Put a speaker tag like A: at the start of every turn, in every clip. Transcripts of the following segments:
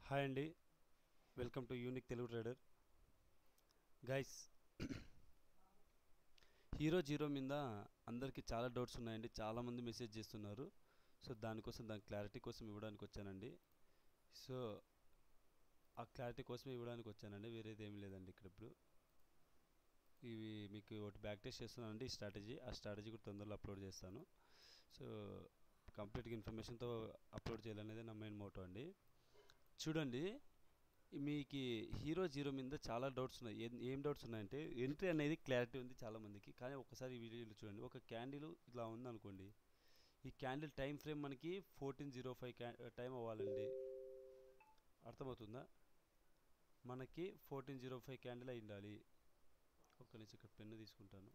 A: hi అండి welcome to unique Telugu trader guys hero zero మీద అందరికీ చాలా డౌట్స్ ఉన్నాయండి చాలామంది మెసేజ్ చేస్తున్నారు సో దానికోసం దాని క్లారిటీ కోసం ఇవ్వడానికి వచ్చానండి సో ఆ క్లారిటీ కోసం ఇవ్వడానికి వచ్చానండి వేరేది ఏమీ లేదండి ఇక్కడ ఇప్పుడు ఇవి మీకు ఒకటి బ్యాక్ టెస్ట్ చేస్తున్నానండి ఈ స్ట్రాటజీ ఆ స్ట్రాటజీ కూడా తొందరలో అప్లోడ్ చేస్తాను సో కంప్లీట్గా ఇన్ఫర్మేషన్తో అప్లోడ్ చేయాలనేది నా మెయిన్ మోటో అండి చూడండి మీకు హీరో జీరో మీద చాలా డౌట్స్ ఉన్నాయి ఏం ఏం డౌట్స్ ఉన్నాయంటే ఎంట్రీ అనేది క్లారిటీ ఉంది చాలామందికి కానీ ఒకసారి ఈ వీడియోలో చూడండి ఒక క్యాండిల్ ఇట్లా ఉంది అనుకోండి ఈ క్యాండిల్ టైం ఫ్రేమ్ మనకి ఫోర్టీన్ జీరో ఫైవ్ క్యా టైం అవ్వాలండి అర్థమవుతుందా మనకి ఫోర్టీన్ జీరో ఫైవ్ క్యాండిల్ అయి ఉండాలి ఒక్క నుంచి ఇక్కడ పెన్ను తీసుకుంటాను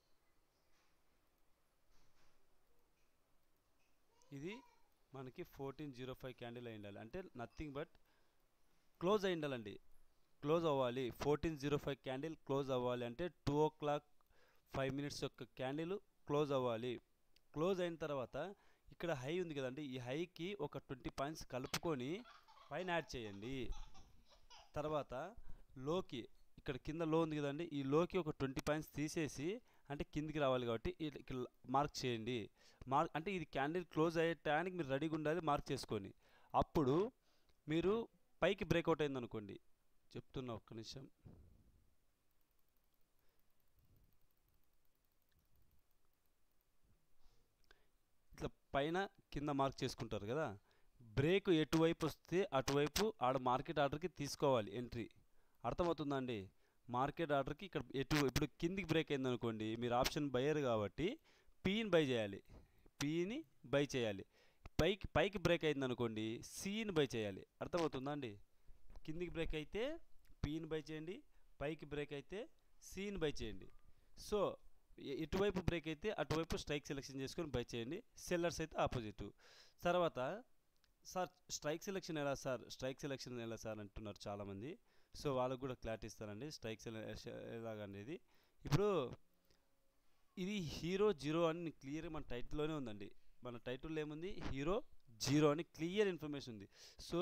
A: ఇది మనకి ఫోర్టీన్ జీరో ఫైవ్ క్యాండిల్ అయి ఉండాలి అంటే నథింగ్ బట్ క్లోజ్ అయి ఉండాలండి క్లోజ్ అవ్వాలి fourteen zero five candle close అవ్వాలి అంటే two o'clock five minutes యొక్క క్యాండిల్ క్లోజ్ అవ్వాలి క్లోజ్ అయిన తర్వాత ఇక్కడ హై ఉంది కదండి ఈ హైకి ఒక ట్వంటీ పాయింట్స్ కలుపుకొని పైన యాడ్ చేయండి తర్వాత లోకి ఇక్కడ కింద లో ఉంది కదండి ఈ లోకి ఒక ట్వంటీ పాయింట్స్ తీసేసి అంటే కిందికి రావాలి కాబట్టి ఇట్లా ఇక్కడ మార్క్ చేయండి మార్క్ అంటే ఇది క్యాండిల్ క్లోజ్ అయ్యే టైంకి మీరు రెడీగా ఉండాలి మార్క్ చేసుకొని అప్పుడు మీరు పైకి బ్రేక్అవుట్ అయింది అనుకోండి చెప్తున్నా ఒక్క నిమిషం ఇట్లా పైన కింద మార్క్ చేసుకుంటారు కదా బ్రేక్ ఎటువైపు వస్తే అటువైపు ఆడ మార్కెట్ ఆర్డర్కి తీసుకోవాలి ఎంట్రీ అర్థమవుతుందా అండి మార్కెట్ ఆర్డర్కి ఇక్కడ ఎటు ఇప్పుడు కిందికి బ్రేక్ అయింది అనుకోండి మీరు ఆప్షన్ బయర్ కాబట్టి పీని బై చేయాలి పీని బై చేయాలి పైకి పైకి బ్రేక్ అయింది అనుకోండి సీని బై చేయాలి అర్థమవుతుందా అండి కిందికి బ్రేక్ అయితే పీని బై చేయండి పైకి బ్రేక్ అయితే సీని బై చేయండి సో ఎ- ఎటువైపు బ్రేక్ అయితే అటువైపు స్ట్రైక్ సెలెక్షన్ చేసుకొని బై చేయండి సెల్లర్స్ అయితే ఆపోజిట్ తర్వాత సార్ స్ట్రైక్ సెలెక్షన్ ఎలా సార్ స్ట్రైక్ సెలెక్షన్ ఎలా సార్ అంటున్నారు చాలామంది సో వాళ్ళకు కూడా క్లారిటీ ఇస్తానండి స్ట్రైక్ సెల ఎలాగ అనేది ఇప్పుడు ఇది హీరో జీరో అని క్లియర్ మన టైటిల్లోనే ఉందండి మన టైటిల్లో ఏముంది హీరో జీరో అని క్లియర్ ఇన్ఫర్మేషన్ ఉంది సో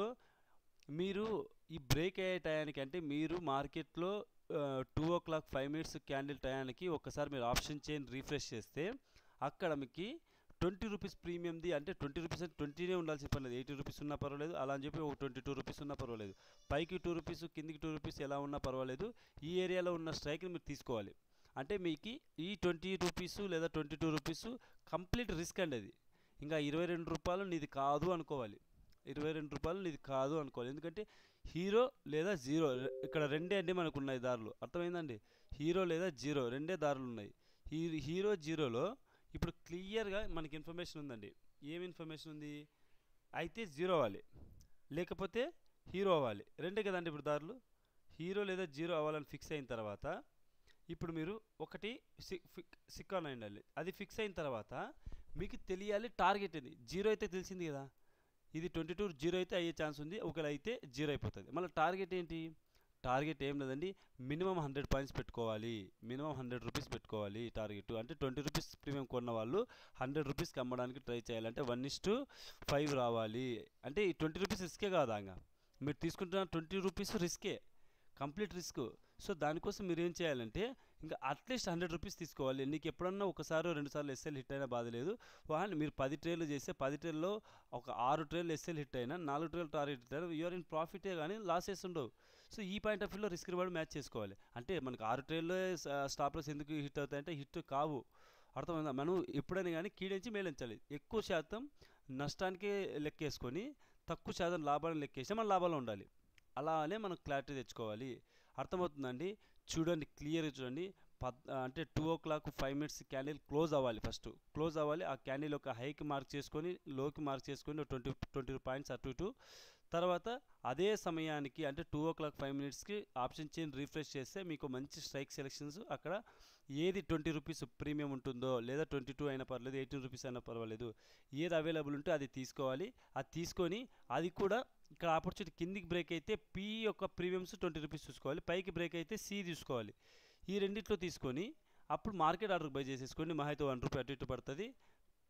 A: మీరు ఈ బ్రేక్ అయ్యే టయానికి అంటే మీరు మార్కెట్లో two o'clock five minutes candle టయానికి ఒక్కసారి మీరు ఆప్షన్ చైన్ రీఫ్రెష్ చేస్తే అక్కడ మీకు ట్వంటీ రూపీస్ ప్రీమియంది అంటే ట్వంటీ రూపీస్ అంటే ట్వంటీనే ఉండాల్సిన పని లేదు ఎయిటీ రూపీస్ ఉన్నా పర్వాలేదు అలా అని చెప్పి ఒక ట్వంటీ టూ రూపీస్ ఉన్నా పర్వాలేదు పైకి టూ రూపీస్ కిందికి టూ రూపీస్ ఎలా ఉన్నా పర్వాలేదు ఈ ఏరియాలో ఉన్న స్ట్రైక్ని మీరు తీసుకోవాలి అంటే మీకు ఈ ట్వంటీ రూపీస్ లేదా twenty two rupees complete risk అండి అది ఇంకా ఇరవై రెండు రూపాయలు నీది కాదు అనుకోవాలి ఇరవై రెండు రూపాయలు నీది కాదు అనుకోవాలి ఎందుకంటే హీరో లేదా జీరో రె- ఇక్కడ రెండే అండి మనకు ఉన్నాయి దారులు అర్థమైందండి హీరో లేదా జీరో రెండే దారులు ఉన్నాయి హీ హీరో జీరోలో ఇప్పుడు క్లియర్గా మనకి ఇన్ఫర్మేషన్ ఉందండి ఏం ఇన్ఫర్మేషన్ ఉంది అయితే జీరో అవ్వాలి లేకపోతే హీరో అవ్వాలి రెండే కదండి ఇప్పుడు దారులు హీరో లేదా జీరో అవ్వాలని ఫిక్స్ అయిన తర్వాత ఇప్పుడు మీరు ఒకటి సి- ఫిక్ సిక్ ఆన్ అయ్యండి అది ఫిక్స్ అయిన తర్వాత మీకు తెలియాలి టార్గెట్ ఇది జీరో అయితే తెలిసింది కదా ఇది ట్వంటీ టూ జీరో అయితే అయ్యే ఛాన్స్ ఉంది ఒకవేళ అయితే జీరో అయిపోతుంది మళ్ళీ టార్గెట్ ఏంటి టార్గెట్ ఏం లేదండి మినిమం హండ్రెడ్ పాయింట్స్ పెట్టుకోవాలి మినిమం హండ్రెడ్ రూపీస్ పెట్టుకోవాలి టార్గెట్ అంటే ట్వంటీ రూపీస్ ప్రీమియం కొన్న వాళ్ళు హండ్రెడ్ రూపీస్కి అమ్మడానికి ట్రై చేయాలంటే వన్ ఇస్ టు ఫైవ్ రావాలి అంటే ఈ ట్వంటీ రూపీస్ రిస్కే కాదా ఇంకా మీరు తీసుకుంటున్న ట్వంటీ రూపీస్ రిస్కే కంప్లీట్ రిస్క్ సో దానికోసం మీరు ఏం చేయాలంటే ఇంకా అట్లీస్ట్ హండ్రెడ్ రూపీస్ తీసుకోవాలి నీకు ఎప్పుడన్నా ఒకసారి రెండు సార్లు ఎస్ఎల్ హిట్ అయినా బాధ లేదు వాళ్ళు మీరు పది ట్రేలు చేస్తే పది ట్రేల్లో ఒక ఆరు ట్రేలు ఎస్ఎల్ హిట్ అయినా నాలుగు ట్రేలు టార్గెట్ హిట్ అయినా యూఆర్ ఇన్ ప్రాఫిటే కానీ లాసెస్ ఉండవు సో ఈ పాయింట్ ఆఫ్ వ్యూలో రిస్క్ రివార్డ్ మ్యాచ్ చేసుకోవాలి అంటే మనకి ఆరు ట్రేల్లో స్టాప్ లాస్ ఎందుకు హిట్ అవుతాయంటే హిట్ కావు అర్థమైందా మనం ఎప్పుడైనా కానీ కీడించి మేలించాలి ఎక్కువ శాతం నష్టానికి లెక్కేసుకొని తక్కువ శాతం లాభాన్ని లెక్కేస్తే మన లాభాలు ఉండాలి అలానే మనం క్లారిటీ తెచ్చుకోవాలి అర్థమవుతుందండి చూడండి క్లియర్గా చూడండి పద్ అంటే two o'clock five minutes candle close అవ్వాలి ఫస్ట్ క్లోజ్ అవ్వాలి ఆ క్యాండిల్ ఒక హైకి మార్క్ చేసుకొని లోకి మార్క్ చేసుకొని ట్వంటీ ట్వంటీ పాయింట్స్ అటు ఇటు తర్వాత అదే సమయానికి అంటే టూ ఓ క్లాక్ ఫైవ్ మినిట్స్కి ఆప్షన్ చైన్ రీఫ్రెష్ చేస్తే మీకు మంచి స్ట్రైక్ సెలెక్షన్స్ అక్కడ ఏది ట్వంటీ రూపీస్ ప్రీమియం ఉంటుందో లేదా ట్వంటీ టూ అయినా పర్లేదు ఎయిటీన్ రూపీస్ అయినా పర్వాలేదు ఏది అవైలబుల్ ఉంటే అది తీసుకోవాలి అది తీసుకొని అది కూడా ఇక్కడ ఆపర్చునిటీ కిందికి బ్రేక్ అయితే పి యొక్క ప్రీమియమ్స్ ట్వంటీ రూపీస్ చూసుకోవాలి పైకి బ్రేక్ అయితే సి తీసుకోవాలి ఈ రెండిట్లో తీసుకొని అప్పుడు మార్కెట్ ఆర్డర్ బై చేసేసుకోండి మహా అయితే వన్ రూపీ అటు ఇటు పడుతుంది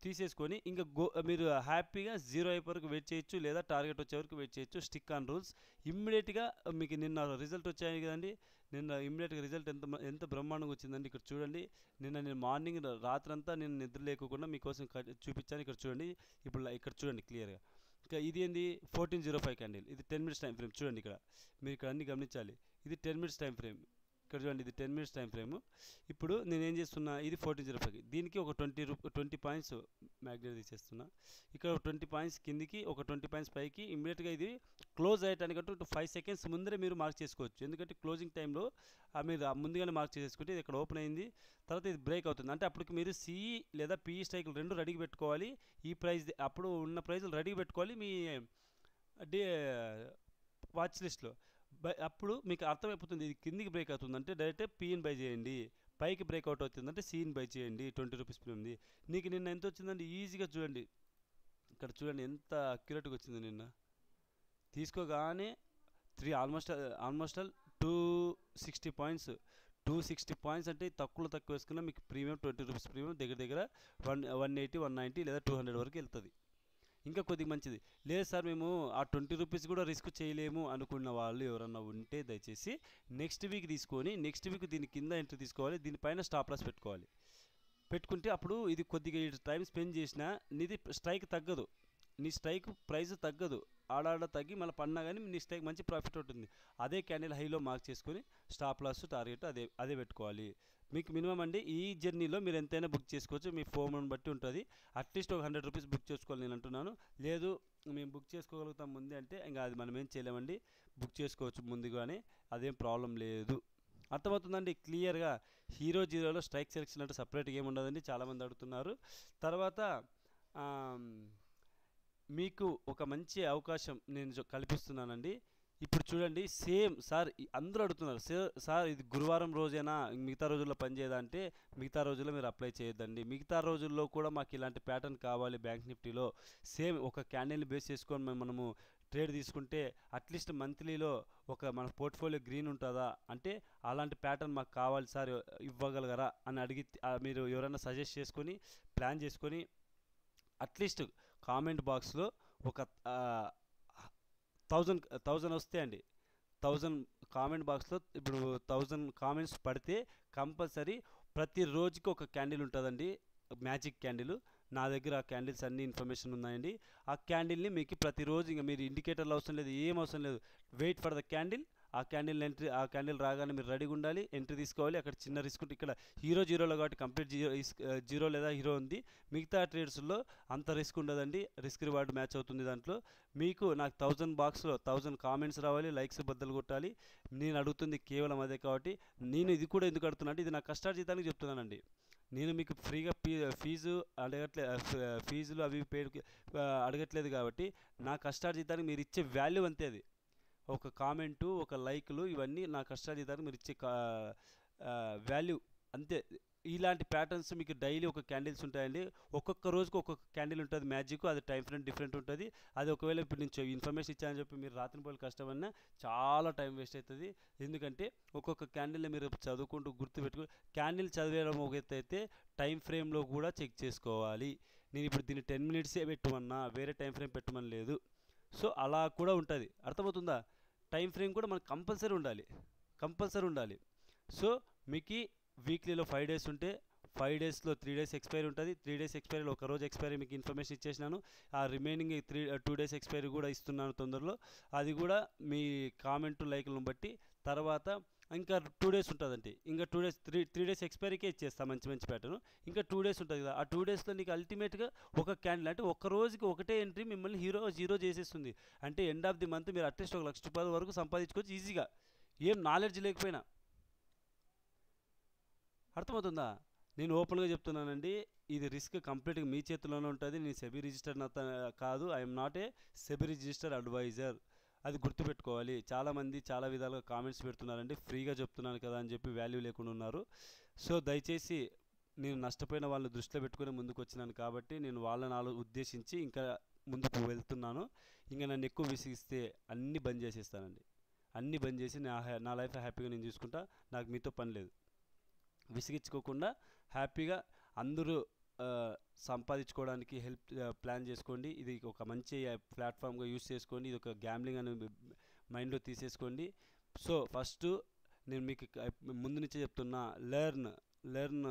A: తీసేసుకొని ఇంకా గో మీరు హ్యాపీగా జీరో అయిపోయే వరకు వెయిట్ చేయొచ్చు లేదా టార్గెట్ వచ్చే వరకు వెయిట్ చేయొచ్చు స్టిక్ ఆన్ రూల్స్ ఇమ్మీడియట్గా మీకు నిన్న రిజల్ట్ వచ్చాయి కదండి నిన్న ఇమ్మీడియట్గా రిజల్ట్ ఎంత మ- ఎంత బ్రహ్మాండంగా వచ్చిందండి ఇక్కడ చూడండి నిన్న నేను మార్నింగ్ రాత్రంతా నేను నిద్ర లేకోకుండా మీకోసం క- చూపించాను ఇక్కడ చూడండి ఇప్పుడు ల- ఇక్కడ చూడండి క్లియర్గా ఇంకా ఇది ఏంది ఫోర్టీన్ జీరో ఫైవ్ క్యాండిల్ ఇది టెన్ మినిట్స్ టైం ఫ్రేమ్ చూడండి ఇక్కడ మీరు ఇక్కడ అన్ని గమనించాలి ఇది టెన్ మినిట్స్ టైం ఫ్రేమ్ ఇక్కడ చూడండి ఇది టెన్ మినిట్స్ టైం ఫ్రేమ్ ఇప్పుడు నేను ఏం చేస్తున్నా ఇది ఫోర్టీన్ జీరో ఫైవ్ దీనికి ఒక ట్వంటీ రూ ట్వంటీ పాయింట్స్ మ్యాగ్నెట్ తీసేస్తున్నా ఇక్కడ ట్వంటీ పాయింట్స్ కిందికి ఒక ట్వంటీ పాయింట్స్ పైకి ఇమీడియట్గా ఇది క్లోజ్ అయ్యటానికంటూ ఫైవ్ సెకండ్స్ ముందరే మీరు మార్క్ చేసుకోవచ్చు ఎందుకంటే క్లోజింగ్ టైంలో మీరు ఆ ముందుగానే మార్క్ చేసుకుంటే ఇది ఇక్కడ ఓపెన్ అయింది తర్వాత ఇది బ్రేక్ అవుతుంది అంటే అప్పటికి మీరు సిఈ లేదా పిఈ స్ట్రైకులు రెండు రెడీగా పెట్టుకోవాలి ఈ ప్రైస్ అప్పుడు ఉన్న ప్రైజులు రెడీగా పెట్టుకోవాలి మీ డే వాచ్ లిస్ట్లో బై అప్పుడు మీకు అర్థమైపోతుంది ఇది కిందికి బ్రేక్ అవుతుంది అంటే డైరెక్ట్ పిఎన్ బై చేయండి పైకి బ్రేక్అవుట్ అవుతుందంటే సీన్ బై చేయండి ట్వంటీ రూపీస్ ఉంది నీకు నిన్న ఎంత వచ్చిందండి ఈజీగా చూడండి ఇక్కడ చూడండి ఎంత అక్యురేట్గా వచ్చింది నిన్న తీసుకోగానే three almost almost all two sixty points two sixty points అంటే తక్కువలో తక్కువ వేసుకున్నా మీకు ప్రీమియం ట్వంటీ రూపీస్ ప్రీమియం దగ్గర దగ్గర one one eighty one ninety లేదా టూ హండ్రెడ్ వరకు వెళ్తుంది ఇంకా కొద్దిగా మంచిది లేదు సార్ మేము ఆ ట్వంటీ రూపీస్ కూడా రిస్క్ చేయలేము అనుకున్న వాళ్ళు ఎవరన్నా ఉంటే దయచేసి నెక్స్ట్ వీక్ తీసుకొని నెక్స్ట్ వీక్ దీని కింద ఎంట్రీ తీసుకోవాలి దీనిపైన స్టాప్ లాస్ పెట్టుకోవాలి పెట్టుకుంటే అప్పుడు ఇది కొద్దిగా టైం స్పెండ్ చేసినా నీది స్ట్రైక్ తగ్గదు నీ స్ట్రైక్ ప్రైస్ తగ్గదు ఆడాడ తగ్గి మళ్ళీ పడినా కానీ నీ స్ట్రైక్ మంచి ప్రాఫిట్ ఉంటుంది అదే క్యాండిల్ హైలో మార్క్ చేసుకొని స్టాప్ లాస్ టార్గెట్ అదే అదే పెట్టుకోవాలి మీకు మినిమం అండి ఈ జర్నీలో మీరు ఎంతైనా బుక్ చేసుకోవచ్చు మీ ఫోన్ బట్టి ఉంటుంది అట్లీస్ట్ ఒక హండ్రెడ్ రూపీస్ బుక్ చేసుకోవాలి నేను అంటున్నాను లేదు మేము బుక్ చేసుకోగలుగుతాం ముందే అంటే ఇంకా అది మనం ఏం చేయలేమండి బుక్ చేసుకోవచ్చు ముందుగానే అదేం ప్రాబ్లం లేదు అర్థమవుతుందండి క్లియర్గా హీరో జీరోలో స్ట్రైక్ సెలెక్షన్ అంటే సపరేట్గా ఏమి ఉండదండి చాలామంది అడుగుతున్నారు తర్వాత ఆమ్, మీకు ఒక మంచి అవకాశం నేను జో- కల్పిస్తున్నానండి ఇప్పుడు చూడండి సేమ్ సార్ ఈ- అందరూ అడుగుతున్నారు సార్ సార్ ఇది గురువారం రోజేనా మిగతా రోజుల్లో పనిచేయదా అంటే మిగతా రోజుల్లో మీరు అప్లై చేయొద్దండి మిగతా రోజుల్లో కూడా మాకు ఇలాంటి ప్యాటర్న్ కావాలి బ్యాంక్ నిఫ్టీలో సేమ్ ఒక క్యాండిల్ని బేస్ చేసుకొని మనం- మనము ట్రేడ్ తీసుకుంటే అట్లీస్ట్ మంత్లీలో ఒక మన పోర్ట్ఫోలియో గ్రీన్ ఉంటుందా అంటే అలాంటి ప్యాటర్న్ మాకు కావాలి సార్ ఇవ్వగలగరా అని అడిగి ఆ, మీరు ఎవరైనా సజెస్ట్ చేసుకొని ప్లాన్ చేసుకొని అట్లీస్ట్ కామెంట్ బాక్స్లో ఒక థౌజండ్ థౌజండ్ వస్తే అండి థౌజండ్ కామెంట్ బాక్స్లో ఇప్పుడు థౌజండ్ కామెంట్స్ పడితే కంపల్సరీ ప్రతి రోజుకి ఒక క్యాండిల్ ఉంటుందండి మ్యాజిక్ క్యాండిల్ నా దగ్గర ఆ క్యాండిల్స్ అన్ని ఇన్ఫర్మేషన్ ఉన్నాయండి ఆ క్యాండిల్ని మీకు ప్రతిరోజు ఇంకా మీరు ఇండికేటర్లు అవసరం లేదు ఏం అవసరం లేదు వెయిట్ ఫర్ ద క్యాండిల్ ఆ క్యాండిల్ ఎంట్రీ ఆ క్యాండిల్ రాగానే మీరు రెడీగా ఉండాలి ఎంట్రీ తీసుకోవాలి అక్కడ చిన్న రిస్క్ ఉంటుంది ఇక్కడ హీరో జీరోలో కాబట్టి కంప్లీట్ జీరో జీరో లేదా హీరో ఉంది మిగతా ట్రేడ్స్లో అంత రిస్క్ ఉండదండి రిస్క్ రివార్డ్ మ్యాచ్ అవుతుంది దాంట్లో మీకు నాకు థౌజండ్ బాక్స్లో థౌజండ్ కామెంట్స్ రావాలి లైక్స్ బద్దలు కొట్టాలి నేను అడుగుతుంది కేవలం అదే కాబట్టి నేను ఇది కూడా ఎందుకు అడుగుతున్నా అంటే ఇది నా కష్టార్జితానికి చెప్తున్నానండి నేను మీకు ఫ్రీగా ఫీ ఫీజు అడగట్లే ఫీజులు అవి పే అడగట్లేదు కాబట్టి నా కష్టార్జితానికి మీరు ఇచ్చే వాల్యూ అంతే అది ఒక కామెంటు ఒక లైక్లు ఇవన్నీ నా కష్టార్జితానికి మీరు ఇచ్చే వాల్యూ అంతే ఇలాంటి ప్యాటర్న్స్ మీకు డైలీ ఒక క్యాండిల్స్ ఉంటాయండి ఒక్కొక్క రోజుకు ఒక్కొక్క క్యాండిల్ ఉంటుంది మ్యాజిక్ అది టైం ఫ్రేమ్ డిఫరెంట్ ఉంటుంది అది ఒకవేళ ఇప్పుడు నేను ఇన్ఫర్మేషన్ ఇచ్చానని చెప్పి మీరు రాత్రిపూట కష్టమన్నా చాలా టైం వేస్ట్ అవుతుంది ఎందుకంటే ఒక్కొక్క క్యాండిల్ని మీరు చదువుకుంటూ గుర్తుపెట్టుకో క్యాండిల్ చదివేయడం ఒక ఎత్తు అయితే టైం ఫ్రేమ్లో కూడా చెక్ చేసుకోవాలి నేను ఇప్పుడు దీన్ని టెన్ మినిట్సే పెట్టమన్నా వేరే టైం ఫ్రేమ్ పెట్టమని లేదు సో అలా కూడా ఉంటుంది అర్థమవుతుందా టైం ఫ్రేమ్ కూడా మనకు కంపల్సరీ ఉండాలి కంపల్సరీ ఉండాలి సో మీకు వీక్లీలో ఫైవ్ డేస్ ఉంటే ఫైవ్ డేస్లో త్రీ డేస్ ఎక్స్పైరీ ఉంటుంది త్రీ డేస్ ఎక్స్పైరీలో ఒక రోజు ఎక్స్పైరీ మీకు ఇన్ఫర్మేషన్ ఇచ్చేసినాను ఆ remaining three two days expiry కూడా ఇస్తున్నాను తొందరలో అది కూడా మీ కామెంట్ లైక్లను బట్టి తర్వాత ఇంకా టూ డేస్ ఉంటుందండి ఇంకా two days three three days ఎక్స్పైరీకే ఇచ్చేస్తా మంచి మంచి ప్యాటర్న్ ఇంకా టూ డేస్ ఉంటుంది కదా ఆ టూ డేస్లో నీకు అల్టిమేట్గా ఒక క్యాండిల్ అంటే ఒక రోజుకి ఒకటే ఎంట్రీ మిమ్మల్ని హీరో జీరో చేసేస్తుంది అంటే ఎండ్ ఆఫ్ ది మంత్ మీరు అట్లీస్ట్ ఒక లక్ష రూపాయల వరకు సంపాదించుకోవచ్చు ఈజీగా ఏం నాలెడ్జ్ లేకపోయినా అర్థమవుతుందా నేను ఓపెన్గా చెప్తున్నానండి ఇది రిస్క్ కంప్లీట్గా మీ చేతిలోనే ఉంటుంది నేను సెబీ రిజిస్టర్ కాదు I'm not a SEBI register adviser అది గుర్తుపెట్టుకోవాలి చాలామంది చాలా విధాలుగా కామెంట్స్ పెడుతున్నారండి ఫ్రీగా చెప్తున్నాను కదా అని చెప్పి వాల్యూ లేకుండా ఉన్నారు సో దయచేసి నేను నష్టపోయిన వాళ్ళని దృష్టిలో పెట్టుకుని ముందుకు వచ్చినాను కాబట్టి నేను వాళ్ళని ఆలో ఉద్దేశించి ఇంకా ముందుకు వెళ్తున్నాను ఇంకా నన్ను ఎక్కువ విసిగిస్తే అన్నీ బంద్ చేసేస్తానండి అన్నీ బంద్ చేసి నా హ్యా- నా లైఫ్ హ్యాపీగా నేను చూసుకుంటా నాకు మీతో పని లేదు విసిగించుకోకుండా హ్యాపీగా అందరూ ఆ, సంపాదించుకోవడానికి హెల్ప్ ప్లాన్ చేసుకోండి ఇది ఒక మంచి ప్లాట్ఫామ్గా యూస్ చేసుకోండి ఇది ఒక గ్యామ్లింగ్ అనే మైండ్లో తీసేసుకోండి సో ఫస్ట్ నేను మీకు క- ముందు నుంచే చెప్తున్నా లెర్న్ లెర్న్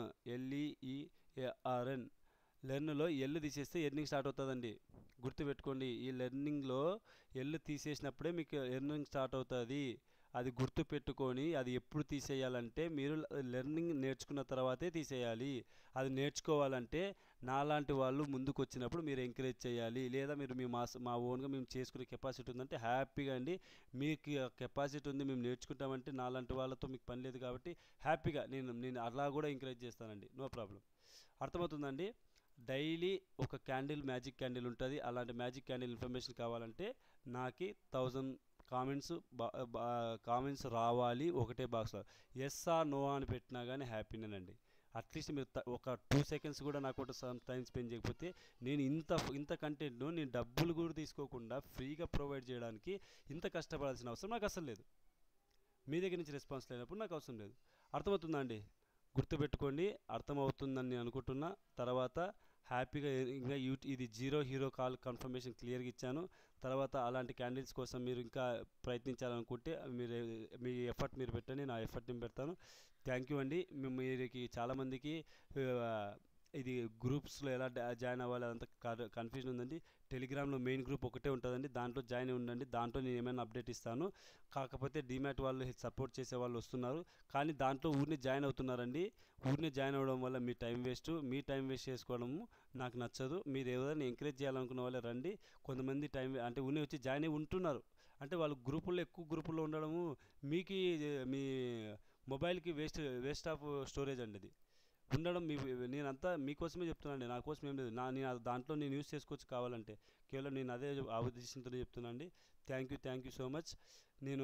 A: ఎల్ఈఈఆర్ఎన్ లెర్న్లో ఎల్ తీసేస్తే ఎర్నింగ్ స్టార్ట్ అవుతుందండి గుర్తుపెట్టుకోండి ఈ లెర్నింగ్లో ఎల్ తీసేసినప్పుడే మీకు ఎర్నింగ్ స్టార్ట్ అవుతుంది అది గుర్తు పెట్టుకొని అది ఎప్పుడు తీసేయాలంటే మీరు లెర్నింగ్ నేర్చుకున్న తర్వాతే తీసేయాలి అది నేర్చుకోవాలంటే నాలాంటి వాళ్ళు ముందుకు వచ్చినప్పుడు మీరు ఎంకరేజ్ చేయాలి లేదా మీరు మీ మా మా ఓన్గా మేము చేసుకునే కెపాసిటీ ఉందంటే హ్యాపీగా అండి మీకు కెపాసిటీ ఉంది మేము నేర్చుకుంటామంటే నాలాంటి వాళ్ళతో మీకు పని లేదు కాబట్టి హ్యాపీగా నేను నేను అలా కూడా ఎంకరేజ్ చేస్తానండి నో ప్రాబ్లం అర్థమవుతుందండి డైలీ ఒక క్యాండిల్ మ్యాజిక్ క్యాండిల్ ఉంటుంది అలాంటి మ్యాజిక్ క్యాండిల్ ఇన్ఫర్మేషన్ కావాలంటే నాకు థౌజండ్ కామెంట్స్ కామెంట్స్ రావాలి ఒకటే బాక్స్లో ఎస్ ఆ నో అని పెట్టినా కానీ హ్యాపీనేనండి అట్లీస్ట్ మీరు త- ఒక టూ సెకండ్స్ కూడా నాకు టైం స్పెండ్ చేయకపోతే నేను ఇంత ఇంత కంటెంట్ను నేను డబ్బులు కూడా తీసుకోకుండా ఫ్రీగా ప్రొవైడ్ చేయడానికి ఇంత కష్టపడాల్సిన అవసరం నాకు అసలు లేదు మీ దగ్గర నుంచి రెస్పాన్స్ లేనప్పుడు నాకు అవసరం లేదు అర్థమవుతుందా అండి గుర్తుపెట్టుకోండి అర్థమవుతుందని నేను అనుకుంటున్నా తర్వాత హ్యాపీగా ఏ- ఇంకా యూ ఇది జీరో హీరో కాల్ కన్ఫర్మేషన్ క్లియర్గా ఇచ్చాను తర్వాత అలాంటి క్యాండిల్స్ కోసం మీరు ఇంకా ప్రయత్నించాలనుకుంటే మీరు మీ ఎఫర్ట్ మీరు పెట్టండి నా ఎఫర్ట్ నేను పెడతాను థ్యాంక్ యూ అండి మీ- మీరికి చాలామందికి ఆ, ఇది గ్రూప్స్లో ఎలా డా- జాయిన్ అవ్వాలి అదంతా కన్ఫ్యూజన్ ఉందండి టెలిగ్రామ్లో మెయిన్ గ్రూప్ ఒకటే ఉంటుందండి దాంట్లో జాయిన్ అయి ఉండండి దాంట్లో నేను ఏమైనా అప్డేట్ ఇస్తాను కాకపోతే డిమాట్ వాళ్ళు సపోర్ట్ చేసే వాళ్ళు వస్తున్నారు కానీ దాంట్లో ఊరిని జాయిన్ అవుతున్నారండి ఊరిని జాయిన్ అవ్వడం వల్ల మీ టైం వేస్ట్ మీ టైం వేస్ట్ చేసుకోవడము నాకు నచ్చదు మీరు ఏదైనా ఎంకరేజ్ చేయాలనుకున్న వాళ్ళే రండి కొంతమంది టైం అంటే ఊరిని వచ్చి జాయిన్ అయి ఉంటున్నారు అంటే వాళ్ళు గ్రూపుల్లో ఎక్కువ గ్రూపుల్లో ఉండడము మీకు మీ మొబైల్కి వేస్ట్ వేస్ట్ ఆఫ్ స్టోరేజ్ అండి అది ఉండడం మీ నేనంతా మీకోసమే చెప్తున్నానండి నా కోసం ఏం లేదు నా నేను అది దాంట్లో నేను యూస్ చేసుకోవచ్చు కావాలంటే కేవలం నేను అదే ఆ ఉద్దేశంతోనే చెప్తున్నానండి thank you thank you so much నేను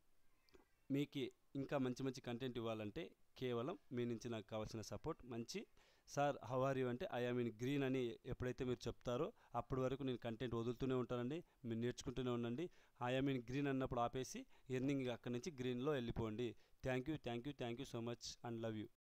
A: మీకు ఇంకా మంచి మంచి కంటెంట్ ఇవ్వాలంటే కేవలం మీ నుంచి నాకు కావాల్సిన సపోర్ట్ మంచి సార్ హౌ ఆర్ యూ అంటే ఐ మీన్ గ్రీన్ అని ఎప్పుడైతే మీరు చెప్తారో అప్పటి వరకు నేను కంటెంట్ వదులుతూనే ఉంటానండి మీరు నేర్చుకుంటూనే ఉండండి ఐ మీన్ గ్రీన్ అన్నప్పుడు ఆపేసి ఎర్నింగ్ అక్కడి నుంచి గ్రీన్లో వెళ్ళిపోండి thank you thank you thank you so much and love you